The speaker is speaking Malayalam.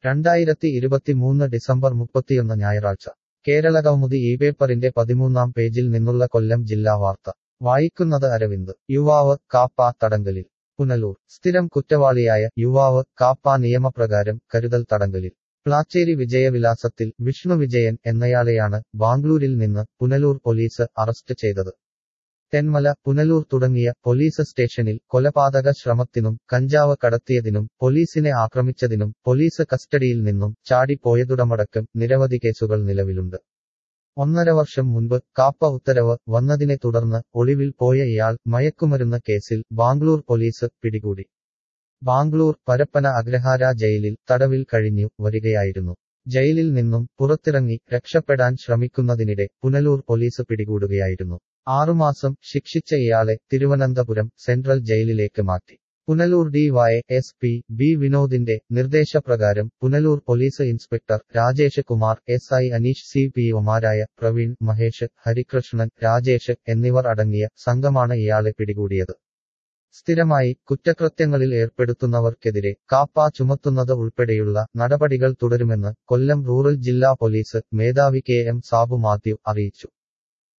രണ്ടായിരത്തി ഇരുപത്തിമൂന്ന് ഡിസംബർ മുപ്പത്തിയൊന്ന് ഞായറാഴ്ച കേരള കൗമുദി ഈ പേപ്പറിന്റെ പതിമൂന്നാം പേജിൽ നിന്നുള്ള കൊല്ലം ജില്ലാ വാർത്ത വായിക്കുന്നത് അരവിന്ദ് യുവാവ് കാപ്പ തടങ്കലിൽ പുനലൂർ സ്ഥിരം കുറ്റവാളിയായ യുവാവ് കാപ്പ നിയമപ്രകാരം കരുതൽ തടങ്കലിൽ പ്ലാച്ചേരി വിജയവിലാസത്തിൽ വിഷ്ണു വിജയൻ എന്നയാളെയാണ് ബാംഗ്ലൂരിൽ നിന്ന് പുനലൂർ പോലീസ് അറസ്റ്റ് ചെയ്തത് തെന്മല പുനലൂർ തുടങ്ങിയ പോലീസ് സ്റ്റേഷനിൽ കൊലപാതക ശ്രമത്തിനും കഞ്ചാവ് കടത്തിയതിനും പോലീസിനെ ആക്രമിച്ചതിനും പോലീസ് കസ്റ്റഡിയിൽ നിന്നും ചാടിപ്പോയതുടമടക്കം നിരവധി കേസുകൾ നിലവിലുണ്ട് ഒന്നര വർഷം മുൻപ് കാപ്പ ഉത്തരവ് വന്നതിനെ തുടർന്ന് ഒളിവിൽ പോയ ഇയാൾ മയക്കുമരുന്ന് കേസിൽ ബാംഗ്ലൂർ പോലീസ് പിടികൂടി ബാംഗ്ലൂർ പരപ്പന അഗ്രഹാര ജയിലിൽ തടവിൽ കഴിഞ്ഞു വരികയായിരുന്നു ജയിലിൽ നിന്നും പുറത്തിറങ്ങി രക്ഷപ്പെടാൻ ശ്രമിക്കുന്നതിനിടെ പുനലൂർ പോലീസ് പിടികൂടുകയായിരുന്നു ആറുമാസം ശിക്ഷിച്ച ഇയാളെ തിരുവനന്തപുരം സെൻട്രൽ ജയിലിലേക്ക് മാറ്റി Punalur D Y S P B വിനോദിന്റെ നിർദ്ദേശപ്രകാരം Punalur police inspector Rajesh Kumar S I Aneesh C P ഒമാരായ പ്രവീൺ മഹേഷ് ഹരികൃഷ്ണൻ രാജേഷ് എന്നിവർ അടങ്ങിയ സംഘമാണ് ഇയാളെ പിടികൂടിയത് സ്ഥിരമായി കുറ്റകൃത്യങ്ങളിൽ ഏർപ്പെടുത്തുന്നവർക്കെതിരെ കാപ്പ ചുമത്തുന്നത് ഉൾപ്പെടെയുള്ള നടപടികൾ തുടരുമെന്ന് കൊല്ലം റൂറൽ ജില്ലാ പോലീസ് മേധാവി കെ എം സാബു മാത്യു അറിയിച്ചു